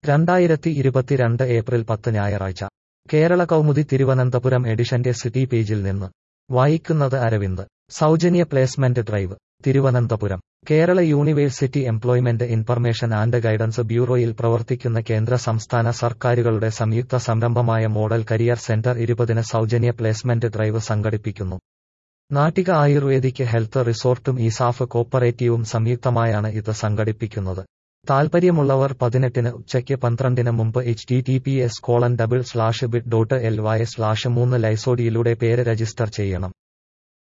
രണ്ടായിരത്തി ഇരുപത്തിരണ്ട് ഏപ്രിൽ പത്ത് ഞായറാഴ്ച കേരള കൗമുദി തിരുവനന്തപുരം എഡിഷന്റെ സിറ്റി പേജിൽ നിന്ന് വായിക്കുന്നത് അരവിന്ദ് സൗജന്യ placement drive Thiruvananthapuram Kerala university employment information and guidance ബ്യൂറോയിൽ പ്രവർത്തിക്കുന്ന കേന്ദ്ര സംസ്ഥാന സർക്കാരുകളുടെ സംയുക്ത സംരംഭമായ മോഡൽ കരിയർ സെന്റർ ഇരുപതിന് സൗജന്യ പ്ലേസ്മെന്റ് ഡ്രൈവ് സംഘടിപ്പിക്കുന്നു നാട്ടിക ആയുർവേദിക് ഹെൽത്ത് റിസോർട്ടും ഇസാഫ് കോപ്പറേറ്റീവും സംയുക്തമായാണ് ഇത് സംഘടിപ്പിക്കുന്നത് താൽപര്യമുള്ളവർ പതിനെട്ടിന് ഉച്ചയ്ക്ക് പന്ത്രണ്ടിന് മുമ്പ് H T T P S colon double slash bit dot L Y slash മൂന്ന് ലൈസോഡിയിലൂടെ പേര് രജിസ്റ്റർ ചെയ്യണം